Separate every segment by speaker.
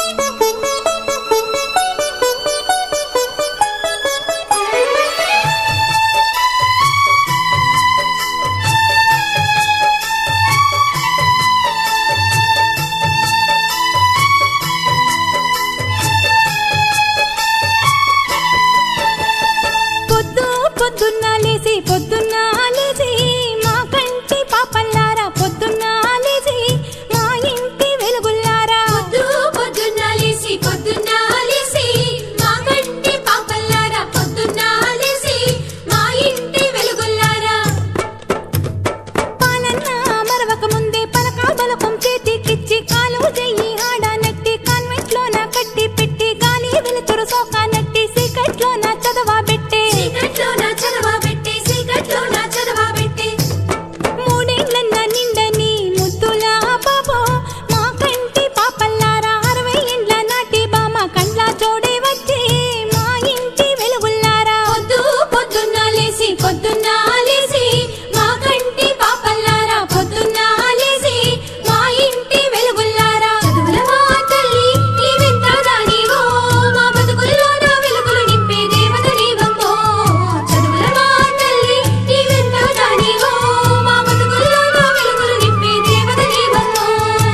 Speaker 1: పొద్దు పొద్దున్న లేసి పొద్దున్న లేచి మా కంటి పాపల్లారా పొద్దున్న లేచి మా ఇంటి వెలుగుల్లారా
Speaker 2: పొద్దు పొద్దున్న లేసి పొద్దున్న లేసి మా కంటి పాపల్లారా పొద్దున్న లేసి మా ఇంటి వెలుగుల్లారా
Speaker 1: పాలన్న మరవక ముందే పలక బలకం చేతికిచ్చి కాలు చెయ్యి ఆడ నెట్టి కాన్వెంట్ లోన కట్టి పెట్టి గాలి వెలుతురు సోకా నెట్టి సీకట్లో నా చదవా పెట్టే
Speaker 2: చీకట్లో నా చదవా పెట్టి చీకట్లో నా చదవా పెట్టి
Speaker 1: మూడేళ్లన్న నిండని ముద్దుల బాబో మా కంటి పాపల్లారా అరవై ఏండ్ల నాటి బామ కండ్ల జోడే వచ్చి మా ఇంటి వెలుగుల్లారా
Speaker 2: పొద్దు పొద్దున్న లేసి పొద్దున్న లేసి మా కంటి పాపల్లారా పొద్దున్న లేసి మా ఇంటి వెలుగుల్లారా చదువుల మా తల్లి నీవెంత దానివో మా బతుకుల్లో నా వెలుగులు నింపే దేవత నీవమ్మో చదువుల మా తల్లి నీవెంత దానివో మా బతుకుల్లో నా వెలుగులు నింపే దేవత నీవమ్మో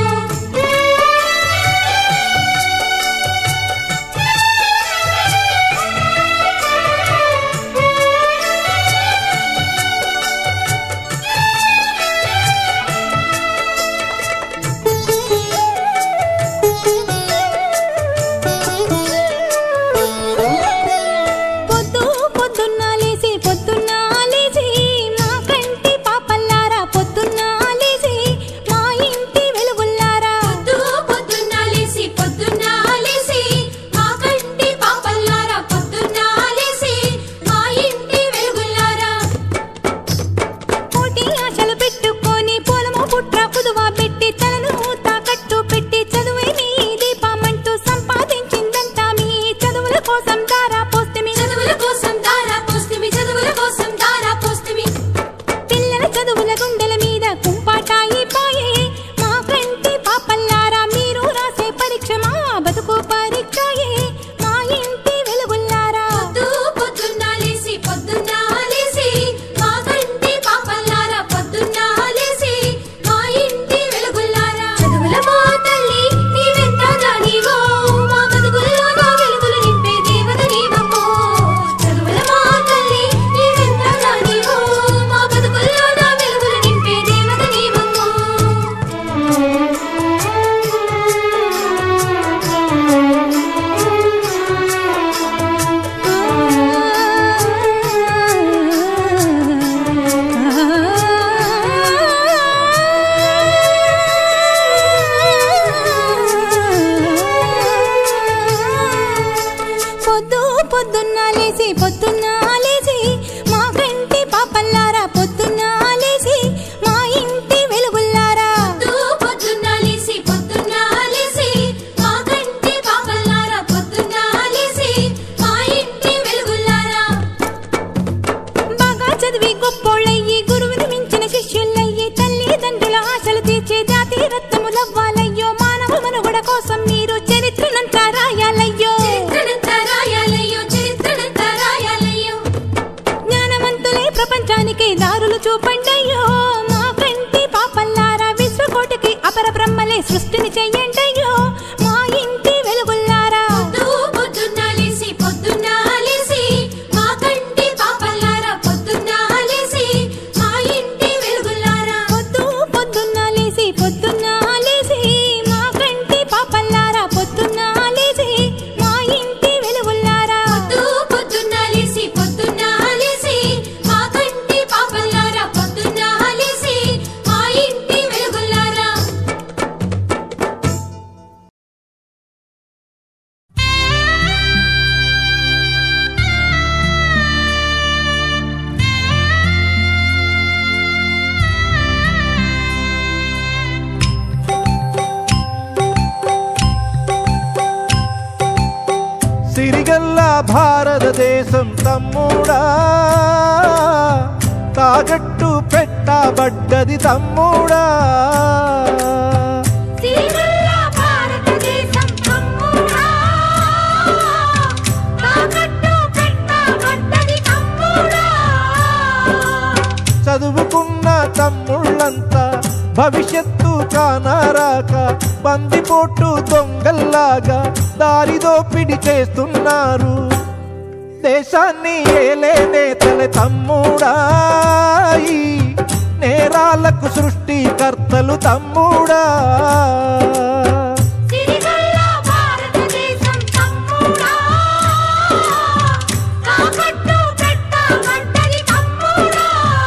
Speaker 1: పొద్దు పొద్దున్న లేసి పొద్దున్న లేచి మా కంటి పాపల్లారా పొద్దున్న లేచి మా ఇంటి వెలుగుల్లారా
Speaker 2: పొద్దు పొద్దున్న లేసి పొద్దున్న లేసి మా కంటి పాపల్లారా పొద్దున్న లేసి మా ఇంటి వెలుగుల్లారా
Speaker 1: కోటి ఆశలు పెట్టుకొని పొలము పుట్ర కుదువ పెట్టి తలను తాకట్టు పెట్టి చదువే మీ దీపమంటూ సంపాదించిందంతా మీ చదువుల కోసం దారా పోస్తిమి
Speaker 2: చదువుల కోసం దారా పోస్తిమి చదువుల కోసం దారా పోస్తిమి
Speaker 1: పిల్లల చదువుల గుండెల మీద కుంపాటాయి పాయే మా కంటి పాపల్లారా మీరు రాసే పరీక్ష మా బతుకు పరీక్షయే మా ఇంటి వెలుగుల్లారా
Speaker 2: పొద్దు పొద్దున్న లేసి పొద్దున్న లేసి మా కంటి పాపల్లారా పొద్దున్న లేసి మా ఇంటి వెలుగుల్లారా చదువుల మా తల్లి నీవెంత దానివో మా బతుకుల్లో నా వెలుగులు నింపే దేవత నీవమ్మో చదువుల మా తల్లి నీవెంత దానివో మా బతుకుల్లో నా వెలుగులు నింపే దేవత నీవమ్మో
Speaker 1: పొద్దు పొద్దున్న లేచి పొద్దున్న లేచి మా కంటి పాపల్లారా పొద్దున్న లేచి మా ఇంటి వెలుగుల్లారా
Speaker 2: పొద్దు పొద్దున్న లేసి పొద్దున్న లేసి మా కంటి పాపల్లారా పొద్దున్న లేసి మా ఇంటి వెలుగుల్లారా
Speaker 1: బాగా చదివి గొప్పోళ్ళయ్యి గురువుని మించిన శిష్యులయ్యి తల్లిదండ్రుల ఆశలు తీర్చే జాతి రత్నములవ్వాలయ్యో మానవ మనుగడ కోసం మీరు చరిత్రనంతా రాయాలయ్యో
Speaker 2: చరిత్రనంతా రాయాలయ్యో చరిత్రనంతా రాయాలయ్యో
Speaker 1: జ్ఞానవంతులై ప్రపంచానికి దారులు చూపండయ్యో మా కంటి పాపల్లారా విశ్వకోటికి అపర బ్రహ్మలే సృష్టిని చెయ్యండయ్యో మా ఇంటి వెలుగుల్లారా
Speaker 2: పొద్దు పొద్దున్న లేసి పొద్దున్న లేసి మా కంటి పాపల్లారా పొద్దున్న లేసి మా ఇంటి వెలుగుల్లారా
Speaker 1: పొద్దు పొద్దున్న లేసి పొద్దున్న లేసి మా కంటి పాపల్లారా పొద్దున్న లేచి మా ఇంటి వెలుగుల్లారా
Speaker 2: పొద్దు పొద్దున్న లేసి పొద్దున్న లేసి మా కంటి పాపల్లారా పొద్దున్న లేసి మా ఇంటి వెలుగుల్లారా
Speaker 3: సిరిగల్ల భారతదేశం తమ్ముడా తాగట్టు పెట్టబడ్డది తమ్ముడా
Speaker 2: సిరిగల్ల భారతదేశం తమ్ముడా
Speaker 3: రాక బందిపోటు దొంగల్లాగా దారి దోపిడి చేస్తున్నారు దేశాన్ని ఏలే నేతల తమ్ముడా ఈ నేరాలకు సృష్టికర్తలు తమ్ముడా
Speaker 2: సిరిగల్ల భారతదేశం తమ్ముడా తాకట్టు పెట్టబడ్డది తమ్ముడా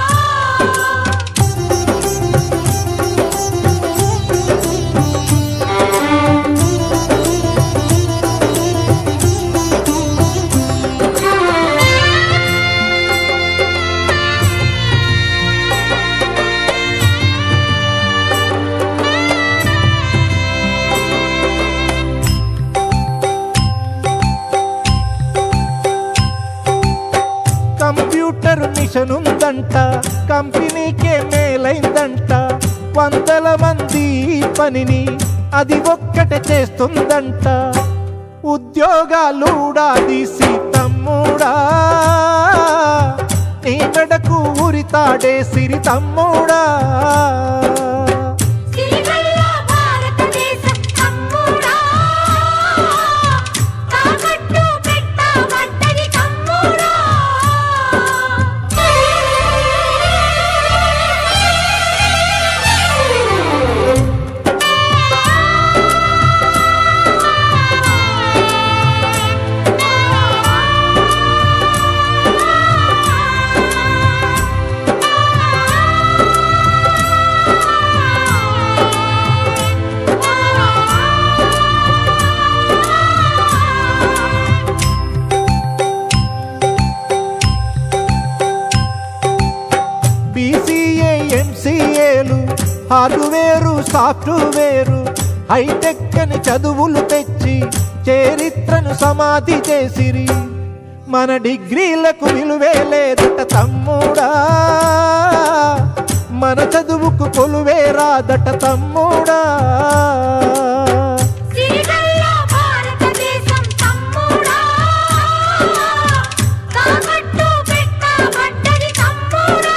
Speaker 3: కంప్యూటర్ మిషన్ ఉందంట కంపెనీకే మేలైందంట వందల మంది ఈ పనిని అది ఒక్కటే చేస్తుందంట ఉద్యోగాలుడా తీసి తమ్ముడా నీ మెడకు ఉరితాడే సిరి తమ్ముడా
Speaker 2: సిరిగల్ల భారతదేశం తమ్ముడా తాకట్టు పెట్టబడ్డది తమ్ముడా
Speaker 3: బీసీఏ ఎంసీఏలు హార్డ్వేరు సాఫ్ట్వేరు హైటెక్ అని చదువులు తెచ్చి చరిత్రను సమాధి చేసిరి మన డిగ్రీలకు విలువే లేదట తమ్ముడా మన చదువుకు కొలువే రాదట తమ్ముడా
Speaker 2: సిరిగల్ల భారతదేశం తమ్ముడా తాకట్టు పెట్టబడ్డది తమ్ముడా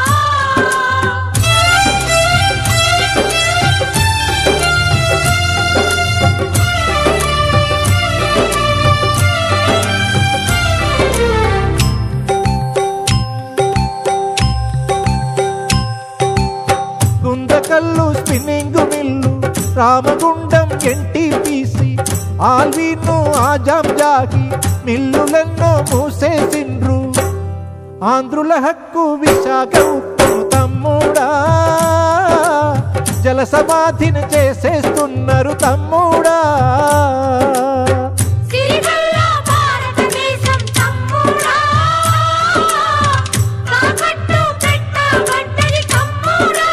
Speaker 3: Guntakal spinning mill Ramagundam NTPC Allwyn Azam Jahi మిల్లులెన్నో మూసేసిండ్రు ఆంధ్రుల హక్కు విశాఖ ఉప్పు తమ్ముడా జల సమాధిని చేసేస్తున్నారు తమ్ముడా
Speaker 2: సిరిగల్ల భారతదేశం తమ్ముడా తాకట్టు పెట్టబడ్డది తమ్ముడా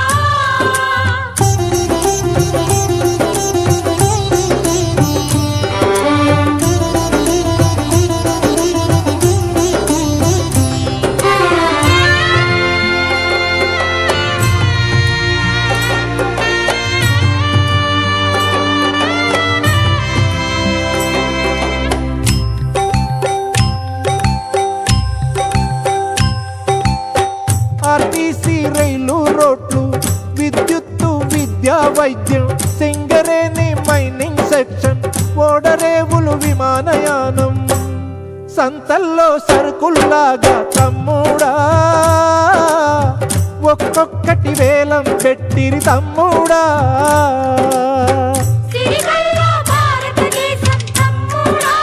Speaker 3: ఆర్టీసీ రైలు రోడ్లు విద్యుత్తు విద్యా వైద్యం సింగరేణి మైనింగ్ సెక్షన్ ఓడరేవులు విమానయానం సంతల్లో సరుకుల్లాగా తమ్ముడా ఒక్కొక్కటి వేలం పెట్టిరి తమ్ముడా
Speaker 2: సిరిగల్ల భారతదేశం తమ్ముడా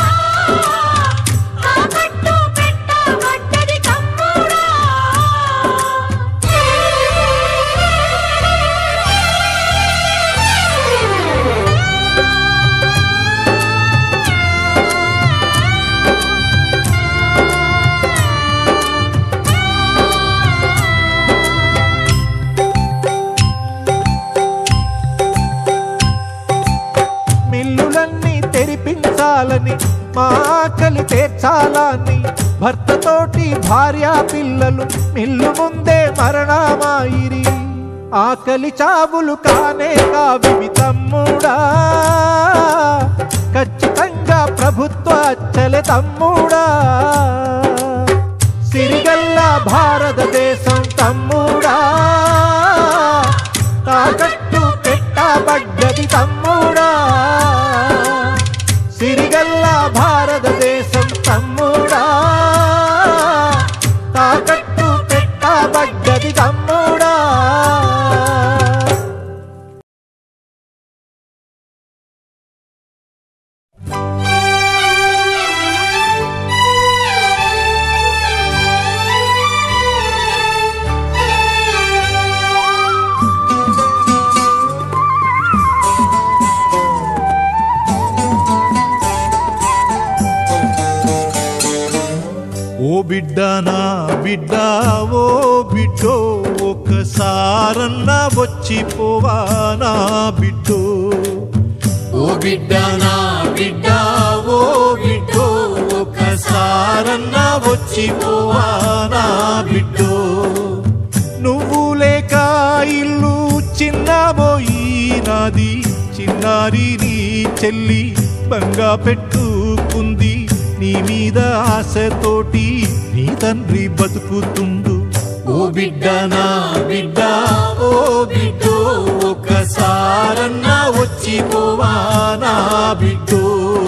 Speaker 2: తాకట్టు పెట్టబడ్డది తమ్ముడా
Speaker 3: మిల్లులన్నీ తెరిపించాలని మా ఆకలి తీర్చాలని భర్తతోటి భార్య పిల్లలు మిల్లు ముందే మరణమాయిరి ఆకలి చావులు కానే కావివి తమ్ముడా ఖచ్చితంగా ప్రభుత్వ అచ్చలే తమ్ముడా సిరిగల్ల భారతదేశం తమ్ముడా తాకట్టు పెట్ట పెట్టబడ్డది తమ్ముడా సిరిగల్ల భారతదేశం తమ్ముడా తాకట్టు పెట్టబడ్డది తమ్ముడా ఓ బిడ్డ నా బిడ్డ ఓ బిడ్డో ఒకసారన్నా వచ్చిపోవా నా బిడ్డో ఓ బిడ్డ నా బిడ్డ ఓ బిడ్డో ఒకసారన్నా వచ్చిపోవా నా బిడ్డో నువ్వు లేక ఇల్లు చిన్నబోయి నాది చిన్నారి నీ చెల్లి బంగా పెట్టుకుంది నీ మీద ఆశతోటి నీ తండ్రి బతుకుతుండు ఓ బిడ్డ నా బిడ్డ ఓ బిడ్డో ఒకసారన్నా వచ్చిపోవా నా బిడ్డో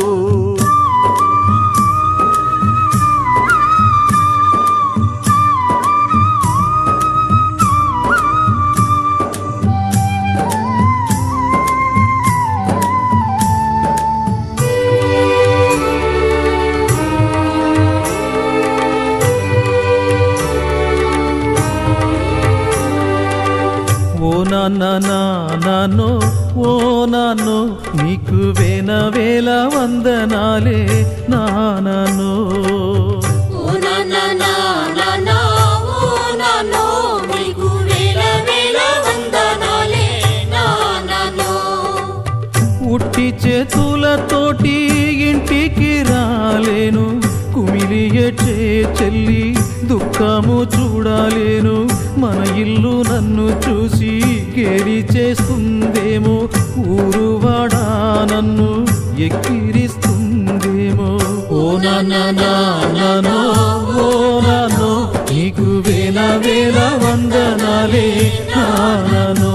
Speaker 4: ఓ నాన్న నాన్నో ఓ నాన్నో నీకు వేన వేల వందనాలే నాన్నో
Speaker 2: ఓ నాన్న నాన్న ఓ నాన్నో నీకు వేల వేల వందనాలే నాన్నో
Speaker 4: ఉట్టి చేతులతోటి ఇంటికి రాలేను కుమిలి ఏడ్చే చెల్లి దుఃఖము చూడాలేను మన ఇల్లు నన్ను చూసి గేలి చేస్తుందేమో ఊరువాడా నన్ను ఎక్కిరిస్తుందేమో ఓ నాన్న నాన్నో ఓ నాన్నో నీకు వేల వేల వందనాలే నాన్నో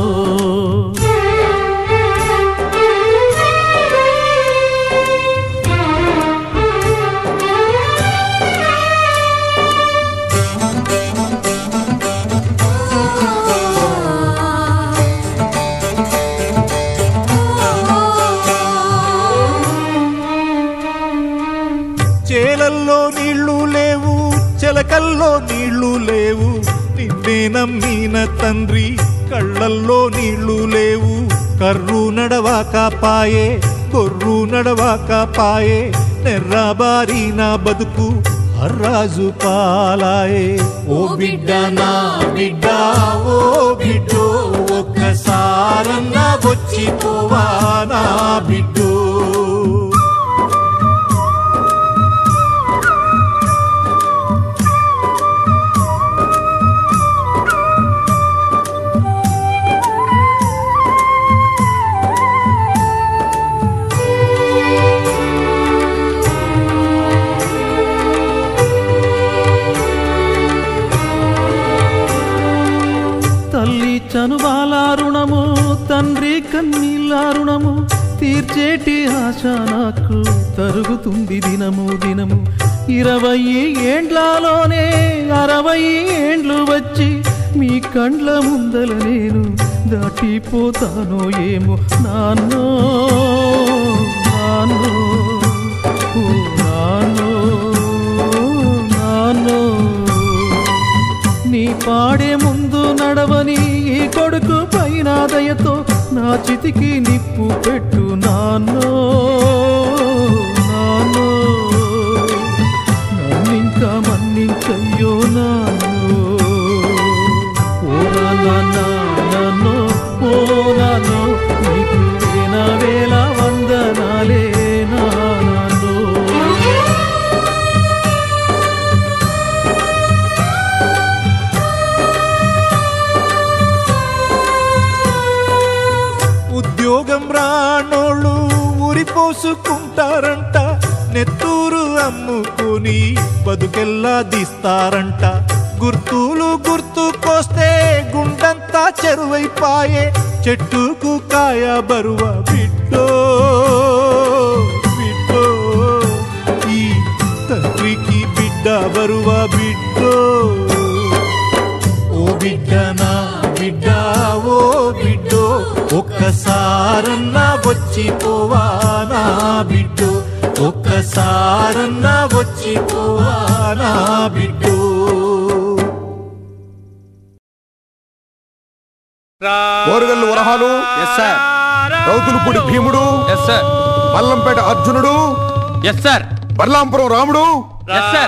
Speaker 3: చేలల్లో నీళ్లు లేవు చెలకల్లో నీళ్లు లేవు నిన్నే నమ్మిన తండ్రి కళ్ళల్లో నీళ్లు లేవు కర్రు నడవాక పాయే గొర్రు నడవాక పాయే నెర్రాబారి నా బతుకు హర్రాజు పాలాయే ఓ బిడ్డ నా బిడ్డ ఓ బిడ్డో ఒక్కసారన్నా వచ్చిపోవా నా బిడ్డో
Speaker 4: తల్లి చనుబాల రుణము తండ్రి కన్నీళ్ళ రుణము తీర్చేటి ఆశ నాకు తరుగుతుంది దినము దినము ఇరవై ఏండ్లలోనే అరవై ఏండ్లు వచ్చి మీ కండ్ల ముందల నేను దాటిపోతానో ఏమో నాన్నో నాన్నో ఓ నాన్నో నాన్నో నీ పాడే ముందు నడవని ఈ కొడుకు పైన దయతో నా చితికి నిప్పు పెట్టు నాన్నో నాన్నో నన్నింకా మన్నించయ్యో నాన్నో ఓ నాన్న నాన్నో ఓ నాన్నో నీకు వేల వేల వందనాలే నాన్నో
Speaker 3: ఉద్యోగం రానోళ్ళు ఊరిపోసుకుంటారంట నెత్తూరు అమ్ముకుని బతుకెల్లా తీస్తారంట గుర్తులు గుర్తుకొస్తే గుండంతా చెరువైపాయే చెట్టుకు కాయ బరువ బిడ్డో బిడ్డో ఈ తండ్రికి బిడ్డ బరువ బిడ్డో ఓ బిడ్డ నా బిడ్డ ఓ బిడ్డో ఒక్కసారన్నా వచ్చిపోవా నా బిడ్డో ఒక్కసారన్నా వచ్చిపోవా నా బిడ్డో
Speaker 5: ఓరుగల్లు వరహాలు
Speaker 6: ఎస్ సార్
Speaker 5: రౌతులపూడి భీముడు
Speaker 6: ఎస్ సార్
Speaker 5: మల్లంపేట అర్జునుడు
Speaker 6: ఎస్ సార్
Speaker 5: బల్లాంపురం రాముడు
Speaker 6: ఎస్ సార్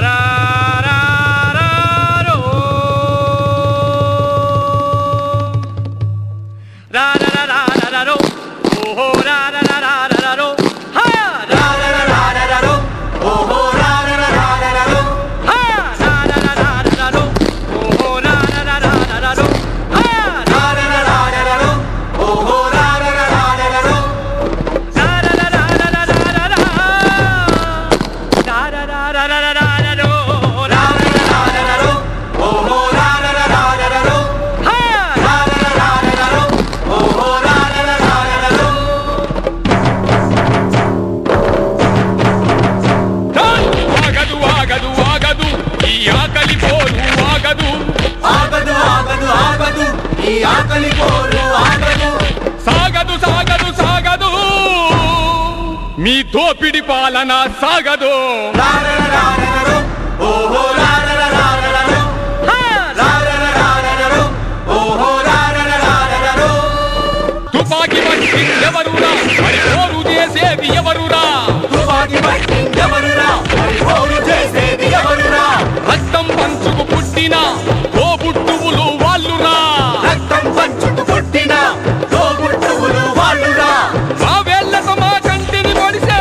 Speaker 7: ఆగదు ఆగదు ఆగదు ఈ ఆకలి పోరు ఆగదు
Speaker 3: ఆగదు ఆగదు ఆగదు ఈ ఆకలి పోరు ఆగదు
Speaker 7: సాగదు సాగదు సాగదు మీ దోపిడి పాలన సాగదు
Speaker 3: రారరారరరు, ఓహో రారరారరరు, రారరారరరు, ఓహో రారరారరరు.
Speaker 7: తుపాకి పట్టి ఎవరురా మరి పోరు చేసేది ఎవరురా
Speaker 3: తుపాకీ పట్టిందెవరురా? మరి పోరు చేసేది ఎవరురా?
Speaker 7: రక్తం పంచుకు పుట్టిన తోబుట్టువులు వాళ్ళురా
Speaker 3: రక్తం పంచుకు పుట్టిన తోబుట్టువులు వాళ్ళురా.
Speaker 7: మా వేళ్లతో మా కంటిని పొడిసే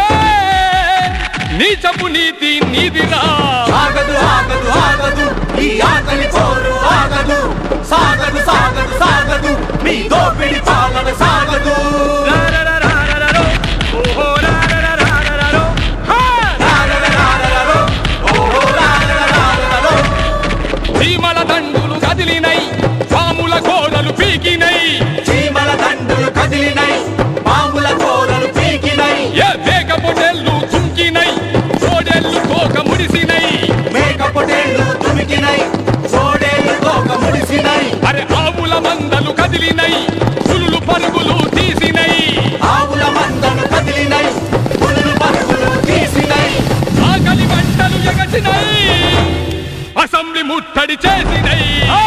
Speaker 7: నీచపు నీతి నీదిరా
Speaker 3: ఆగదు ఆగదు ఆగదు ఈ ఆకలి పోరు ఆగదు సాగదు సాగదు సాగదు మీ దోపిడి పాలన సాగదు
Speaker 7: రారరారరరు, ఓహో రారరారరరు, హా!
Speaker 3: రారరారరరు, ఓహో రారరారరరు.
Speaker 7: చీమల దండులు కదిలినై పాముల కోడలు పీకినై
Speaker 3: చీమల దండులు కదిలినై పాముల కోరలు పీకినై
Speaker 7: ఏ వేగ పొటెల్లు చుంకినై కోడెల్లు తోక ముడిసినై
Speaker 3: మేక పొటేళ్లు తుమికినై సోడేళ్లు తోక ముడిసినై
Speaker 7: అరే ఆవుల మందలు కదిలినై పులులు పరుగులు తీసినై
Speaker 3: ఆవుల మందలు కదిలినై పులులు పరుగులు తీసినై
Speaker 7: ఆకలి మంటలు ఎగసినై అసెంబ్లీ ముట్టడి చేసినై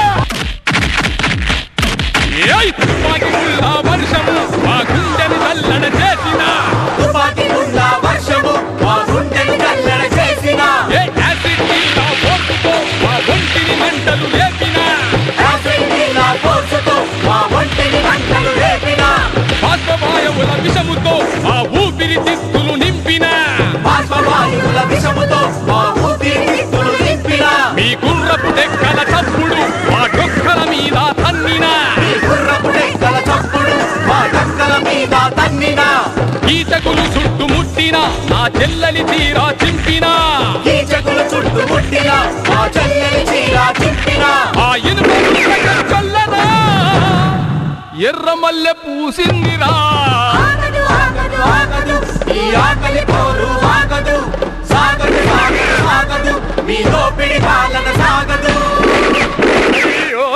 Speaker 7: ఏయ్ తుపాకి ముళ్ళ వర్షము మా గుండెని చల్లడ చేసిన
Speaker 3: తుపాకీ గుండ వర్షము మా గుండెని కల్లెడ చేసిన
Speaker 7: ఏ యాసిడ్ నీళ్ళ పోటుతో మా ఒంటిని మంటలు లేపిన
Speaker 3: యాసిడ్ నీళ్ళ పోర్చుతో మా ఒంటిని మంటలు రేపిన
Speaker 7: బాష్పవాయువుల విషముతో మా ఊపిరి తిత్తులు నింపిన
Speaker 3: బాష్పవాయువుల విషముతో మా ఊపిరితిత్తులు నింపిన
Speaker 7: మీ గుర్రపు డెక్కల చప్పుడు మా డొక్కల మీద తన్నిన
Speaker 3: ఈ గుర్రపు డెక్కల చప్పుడు మా డక్కల మీద తన్నిన
Speaker 7: కీచకులు చుట్టుముట్టిన నా చెల్లలి తీరా చింపిన
Speaker 3: కీచకులు చుట్టుముట్టిన మా చెల్లెలి చీర చింపిన
Speaker 7: ఆ ఇనుప పుస్తకం చల్లదా ఎర్ర మల్లె పూసిందిరా
Speaker 3: ఆగదు ఆగదు ఆగదు ఈ ఆకలి పోరు ఆగదు సాగదు సాగదు సాగదు మీ దోపిడి పాలన సాగదు
Speaker 7: అయ్యో.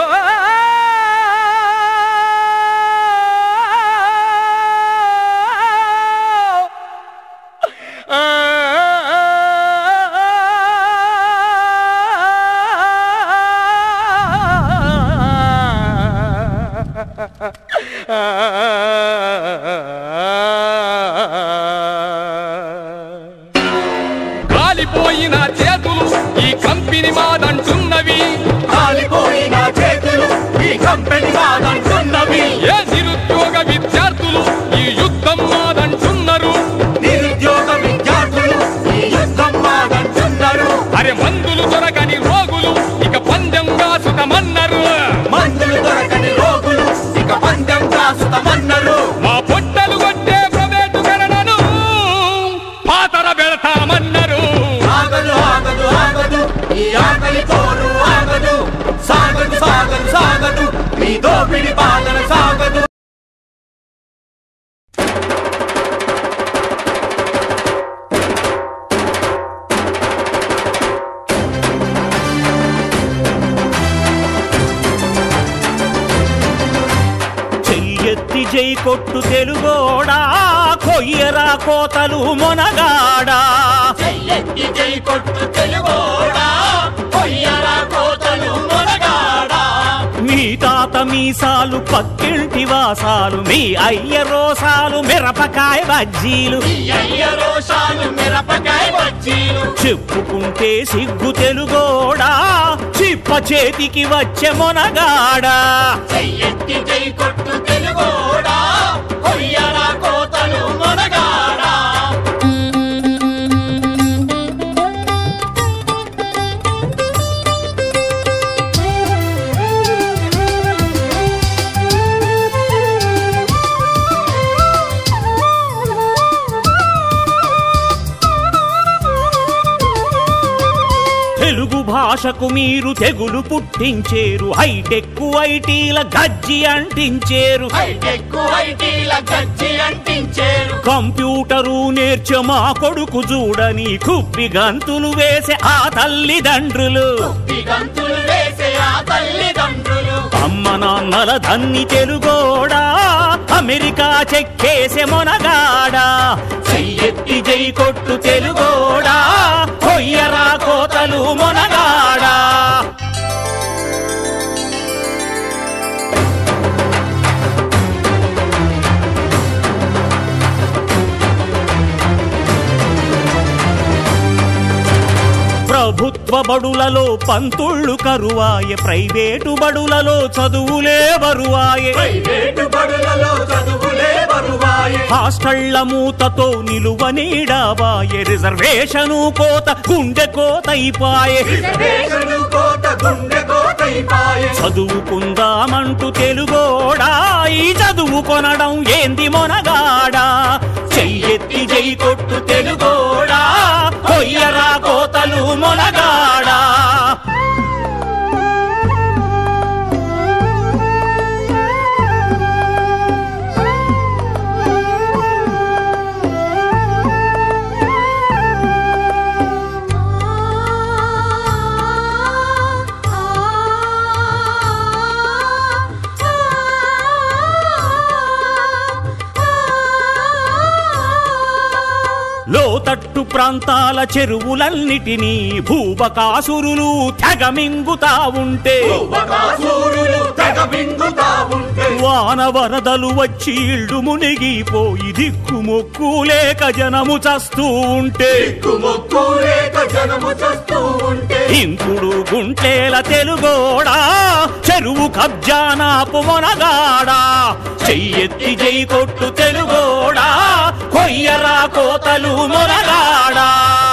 Speaker 7: కాలిపోయిన చేతులు ఈ కంపెనీ మాదంటున్నవి
Speaker 3: కాలిపోయిన చేతులు ఈ కంపెనీ కాదంటున్నవి
Speaker 7: ఏ నిరుద్యోగ విద్యార్థులు ఈ యుద్ధం మాదంటున్నారు
Speaker 3: నిరుద్యోగ విద్యార్థులు ఈ యుద్ధం మాదంటున్నారు
Speaker 7: అరే మందులు దొరకని రోగులు ఇక పందెం కాసుతమన్నారు
Speaker 3: మందులు దొరకని రోగులు ఇక పందెం కాసుతమన్నారు
Speaker 7: మా పొట్టలు కొట్టే ప్రైవేటు గణనను పాతర పెడతామన్నారు
Speaker 3: ఆగదు ఆగదు ఆగదు ఈ ఆకలి పోరు ఆగదు సాగదు సాగదు సాగదు మీ దోపిడి పాలన సాగదు
Speaker 6: కొట్టు తెలుగోడా కొయ్యరా కోతలు మొనగాడా
Speaker 3: చెయ్యెత్తి జై కొట్టు తెలుగోడా కొయ్యరా కోతలు మొనగాడా
Speaker 6: మీ తాత మీసాలు పక్కింటి వాసాలు మీ అయ్య రోసాలు మిరపకాయ బజ్జీలు
Speaker 3: ఈ అయ్య రోషాలు మిరపకాయ బజ్జీలు
Speaker 6: చెప్పుకుంటే సిగ్గు తెలుగోడా చిప్ప చేతికి వచ్చే మొనగాడా
Speaker 3: చెయ్యెత్తి జై కొట్టు తెలుగోడా కొయ్యరా కోతలు మొనగాడా
Speaker 6: తెలుగు భాషకు మీరు తెగులు పుట్టించేరు హైటెక్ ఐటీల గజ్జి అంటించేరు
Speaker 3: హైటెక్ ఐటీల గజ్జి అంటించేరు
Speaker 6: కంప్యూటరు నేర్చే మా కొడుకు చూడని కుప్పి గంతులు వేసే ఆ తల్లిదండ్రులు
Speaker 3: గంతులు వేసే ఆ తల్లిదండ్రులు
Speaker 6: అమ్మ నాన్నల ధన్ని తెలుగోడా అమెరికా చెక్కేసే మొనగాడా చెయ్యెత్తి జై కొట్టు తెలుగోడా కొయ్యరా కోతలు మొనగాడా ప్రభుత్వ బడులలో పంతుళ్ళు కరువాయే ప్రైవేటు బడులలో చదువులే బరువాయే
Speaker 3: ప్రైవేటు బడులలో చదువులే బరువాయే
Speaker 6: హాస్టళ్ల మూతతో నిలువ నీడాబాయే రిజర్వేషను కోత గుండె కోతైపాయే
Speaker 3: రిజర్వేషను కోత గుండె కోతైపాయే
Speaker 6: చదువుకుందామంటూ తెలుగోడా ఈ చదువు కొనడం ఏంది మొనగాడా చెయ్యెత్తి జై కొట్టు తెలుగోడా కొయ్యరా కోతలు మొనగాడా లోతట్టు ప్రాంతాల చెరువులన్నిటినీ భూబకాసురులు తెగమింగుతా ఉంటే
Speaker 3: బకాసూరులు తెగ బిందుతా ఉంటే
Speaker 6: వాన వరదలు వచ్చి ఇళ్ళు మునిగిపోయి దిక్కుమొక్కు లేక జనము చస్తూ ఉంటే
Speaker 3: మొక్కు లేక జనము చస్తూ ఉంటే
Speaker 6: ఇంకుడు గుంటేల తెలుగోడా చెరువు కబ్జానాపు మొనగాడా చెయ్యెత్తి జై కొట్టు తెలుగోడా కొయ్యరా కోతలు మొనగాడా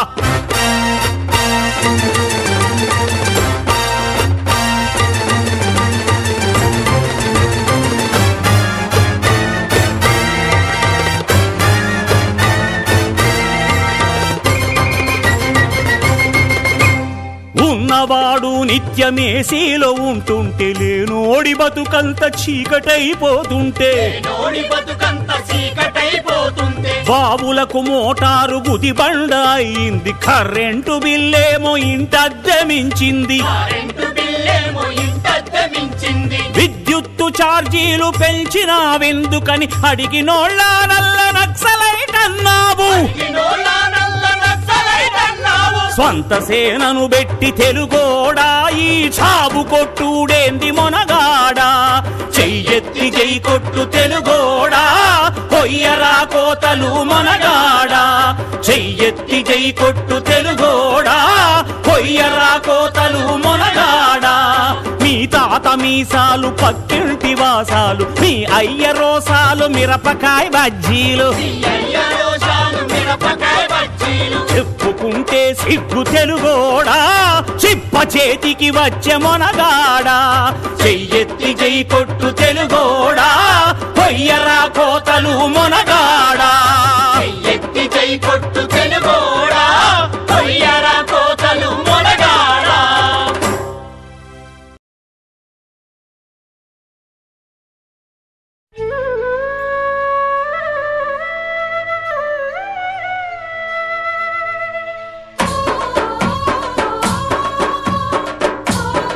Speaker 6: ఉన్నవాడు నిత్యమేసీలో ఉంటుంటే లేనోడి బతుకంత చీకటైపోతుంటే
Speaker 3: నోడి బతుకంత చీకటైపోతుంటే
Speaker 6: బాబులకు మోటారు గుది బండ అయింది కరెంటు బిల్లేమో ఇంటద్దె మించింది
Speaker 3: కరెంటు బిల్లేమో ఇంత మించింది
Speaker 6: విద్యుత్తు ఛార్జీలు పెంచినావెందుకని అడిగినోళ్ళ నల్ల నక్సలైట్ అన్నావు
Speaker 3: కినోళ్ళ నల్ల నక్సలైటన్నావు.
Speaker 6: స్వంత సేనను పెట్టి తెలుగోడా ఈ చాబు కొట్టుడేంది మొనగాడా చెయ్యెత్తి జై కొట్టు తెలుగోడా కొయ్యరా కోతలు మొనగాడా చెయ్యెత్తి జై కొట్టు తెలుగోడా కొయ్యరా కోతలు మొనగాడా మీ తాత మీసాలు పక్కింటి వాసాలు మీ అయ్య రోసాలు మిరపకాయ బజ్జీలు
Speaker 3: ఈ అయ్య రోషాలు మిరపకాయ బజ్జీలు
Speaker 6: చెప్పుకుంటే సిగ్గు తెలుగోడా చిప్ప చేతికి వచ్చే మొనగాడా చెయ్యెత్తి జై కొట్టు తెలుగోడా కొయ్యరా కోతలు మొనగాడా
Speaker 3: ఎత్తి జై కొట్టు తెలుగోడా కొయ్యరా కోతలు మొనగాడా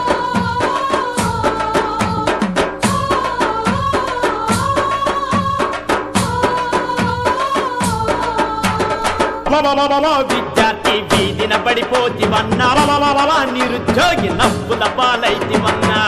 Speaker 2: ఆ
Speaker 3: విద్యార్థి వీధిన పడిపోతివన్నా నిరుద్యోగి నవ్వుల పాలైతివన్నా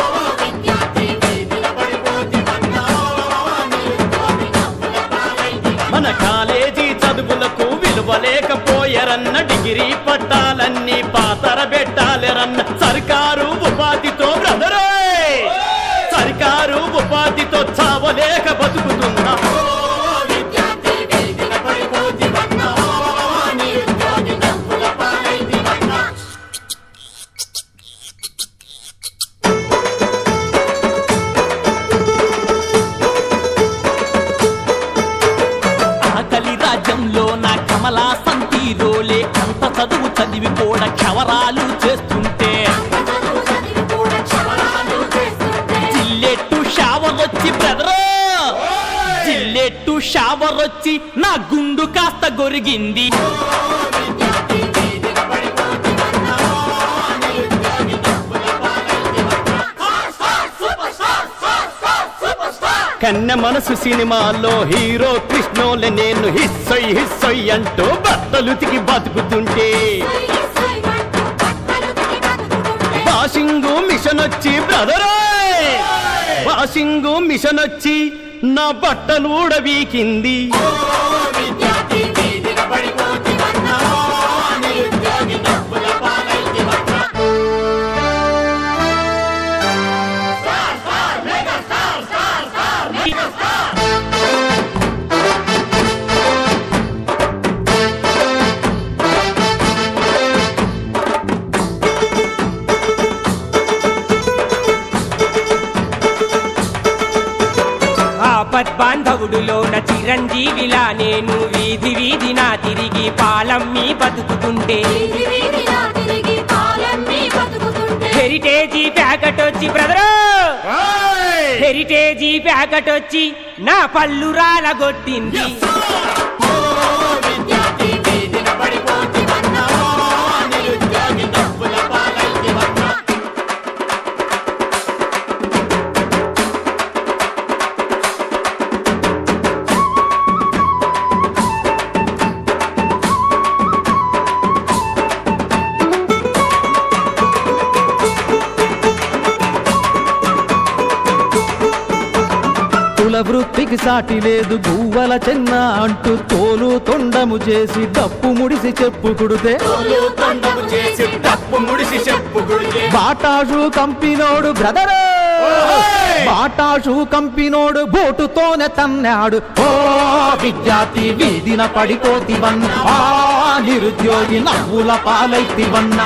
Speaker 3: మన కాలేజీ చదువులకు విలువ లేకపోయారన్న డిగ్రీ పట్టాలన్నీ పాతర పెట్టాలరన్న సర్కారు ఉపాధితో బ్రదరే సర్కారు ఉపాధితో చావలేక బతుకుతున్నా ఆకలి రాజ్యంలో నా కమలా సంతిలోలే అంత చదువు చదివి కూడా క్షవరాలు చేస్తుంటే జిల్లెట్టు షావర్ వచ్చి బ్రదరు జిల్లెట్టు షావర్ వచ్చి నా గుండు కాస్త గొరిగింది కన్నె మనసు సినిమాలో హీరో కృష్ణోలే నేను హిస్సొయ్ హిస్సొయ్ అంటూ బట్టలు తికి బతుకుతుంటే వాషింగ్ మిషన్ వచ్చి బ్రదరే వాషింగ్ మిషన్ వచ్చి నా బట్టలు ఊడవీకింది
Speaker 8: ఆపద్బాంధవుడులోన చిరంజీవిలా నేను వీధి వీధి నా తిరిగి పాలమ్మి బతుకుతుంటే హెరిటేజీ ప్యాకెట్ వచ్చి బ్రదరు హెరిటేజీ ప్యాకెట్ వచ్చి నా పళ్ళు రాలగొట్టింది
Speaker 4: కుల వృత్తికి సాటి లేదు గువ్వల చెన్న అంటూ తోలు తొండము చేసి డప్పు ముడిసి చెప్పు కుడితే
Speaker 3: తప్పు ముడిసి చెప్పు గుడికే
Speaker 4: బాటాషు కంపినోడు బ్రదరు బాటాషు కంపినోడు బోటుతోనే తన్నాడు ఓ విద్యార్థి వీధిన పడిపోతివన్న ఆ నిరుద్యోగి నవ్వుల పాలైతివన్న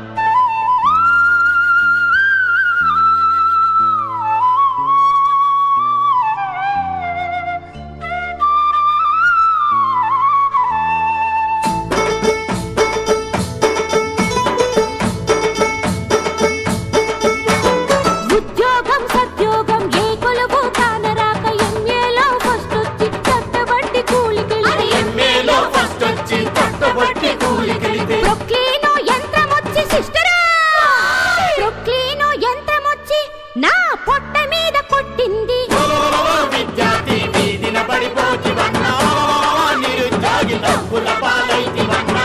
Speaker 1: ఉద్యోగం సద్యోగం ఏ కొలువు కానరాక ఎంఏలో ఫస్ట్ వచ్చి చట్టబట్టి కూలికెళ్ళి
Speaker 3: ఎంఏలో ఫస్ట్ వచ్చి పట్టబట్టి కూలికెళితే
Speaker 1: ప్రొక్లీనో యంత్రమొచ్చి సిస్టరా ప్రొక్లీనో యంత్రమొచ్చి నా పొట్ట మీద కొట్టింది
Speaker 3: విద్యార్థి వీధిన పడిపోతివన్నా నిరుద్యోగి డబ్బుల పాలైతివన్నా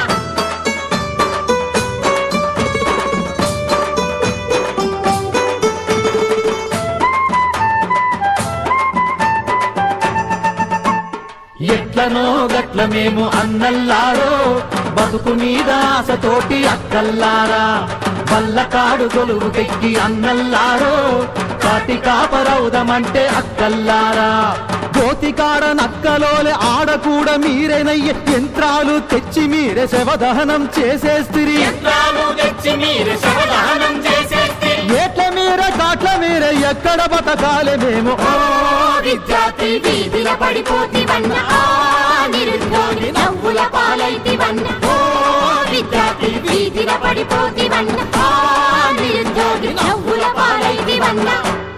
Speaker 4: ఎట్లనో గట్ల మేము అన్నల్లారో బతుకు మీద ఆశతోటి అక్కల్లారా వల్లకాడు గొలువు తెక్కి అన్నల్లారో కాటి కాపరవుదమంటే అక్కల్లారా గోతికాడ నక్కలోలే ఆడ కూడా మీరేనయ్య యంత్రాలు తెచ్చి మీరే శవదహనం చేసేస్తిరి
Speaker 3: యంత్రాలు తెచ్చి మీరు శవదహనం చేసేస్తే
Speaker 4: ఏట్ల మీరే కాట్ల మీరే ఎక్కడ బతకాలే మేము ఓ
Speaker 1: విద్యార్థి వీధిన పడిపోతివన్న ఆ నిరుద్యోగి నవ్వుల పాలైతివన్న ఓ విద్యార్థి వీధిన పడిపోతివన్న ఆ నిరుద్యోగి నవ్వుల పాలైతివన్న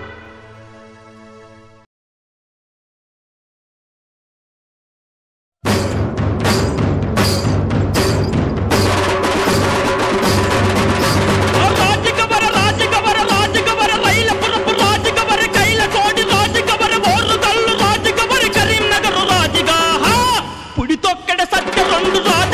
Speaker 6: రాజకవర రాజకవర రాజకవర రైలపురపు రాజకవర కైల కోడి రాజకవర ఓరుగల్లు రాజకవర కరీంనగర్ రాజుగా పుడితొక్కడ సత్య రెండు రాజ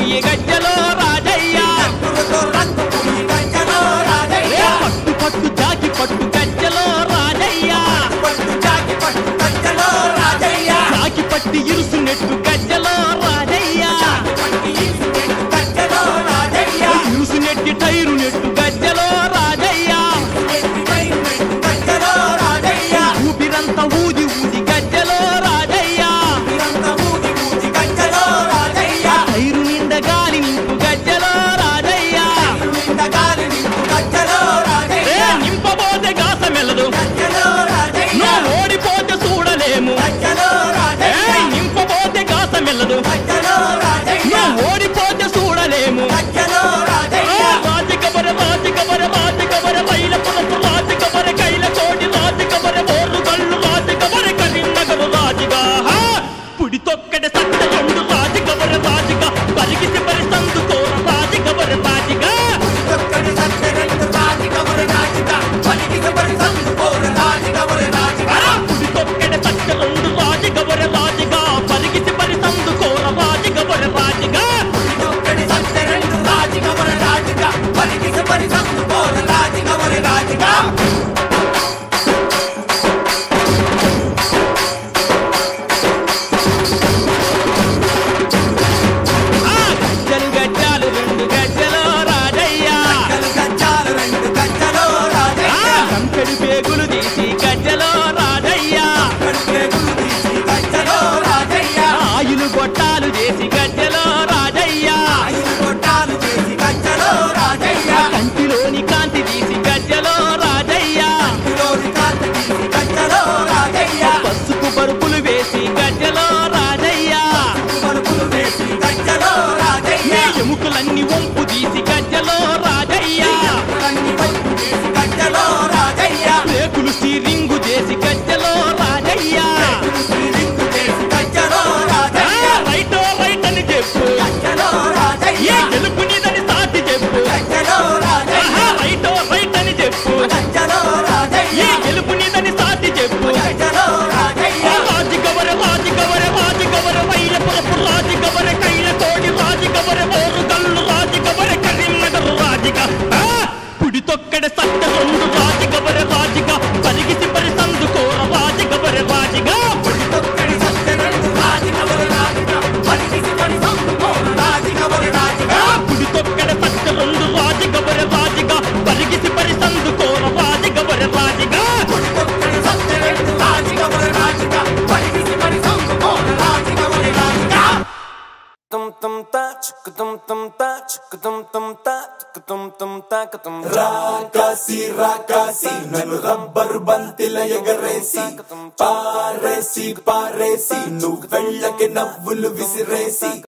Speaker 8: పొయ్యి గజ్జలో రాజయ్య ఏ పట్టు పట్టు జాకి పట్టు గజ్జలో రాజయ్య జాకి పట్టి ఇరుసునెట్టు గజ్జలో రాజయ్య ఇరుసునెట్టి టైరు నెట్టు గజ్జలో రాజయ్య ఊపిరంతా ఊది ఊది గజ్జలో రాజయ్య టైరు నిండా గాలి నింపు గజ్జలో రాజయ్య ఏ నింపబోతే గాస మెల్లదు నువ్వు ఓడిపోతే చూడలేము ఏ నింపబోతే గాస మెల్లదు నువ్వు ఓడిపోతే చూడలేము రాజకబర రాజకబర రాజకబర వైల పులపు రాజకబర కైల కోటి రాజకబర ఓరు కళ్ళు రాజకబర కరీంనగరు రాజుగా హా! పుడి తొక్కడ సట్ట రెండు రాజకబర రాజుగా పరిగిసి పరి సందు కోర రాజకబర రాజుగా అరా! పుడి తొక్కడ సట్ట రెండు రాజకబర రాజుగా పరిగిసి పరి సందు కోర రాజకబర రాజుగా ఆ గజ్జలు గజ్జాలు రెండు గజ్జలో రాజయ్య ఆ కంపెడి పేగులు తీసి గజ్జలో రాజయ్య ఆయులు గొట్టాలు చేసి గజ్జలో రాజయ్య కంటిలోని కాంతి తీసి గజ్జలో రాజయ్య పసుపు పరుపులు వేసి గజ్జలో రాజయ్య నీ ఎముకలన్నీ వంపు తీసి గజ్జలో రాజయ్య రేకులు సీరింగు చేసి గజ్జలో రాజయ్య ఆ, రైటో రైట్ అని చెప్పు ఏ గెలుపు నీదని సాటి చెప్పు ఆహా, రైటో రైట్ అని చెప్పు ఏ గెలుపు నీదని సాటి చెప్పు రాజుగవర రాజుగవర రాజుగవర వైరపురపు రాజుగవర కైల కోడి రాజుగవర ఓరు గల్లు రాజుగవర కరీంనగర్ రాజుగా ఆ! పుడి తొక్కడ సట్ట రెండు రాజుగవర రాజుగా పరిగిసి పరి సందుకోర రాజుగవర రాజుగా ఆ! పుడి తొక్కడ సట్ట రెండు రాజుగవర రాజుగా పరిగిసి పరి సందుకోర రాజుగవర రాజుగా
Speaker 9: tum tum ta chuk tum tum ta chuk tum tum ta chuk tum tum ta ka tum
Speaker 3: రాకాసి రాకాసి నన్ను రబ్బరు బంతిల ఎగరేసి పారేసి పారేసి నువ్వు వెళ్ళకి నవ్వులు విసిరేసి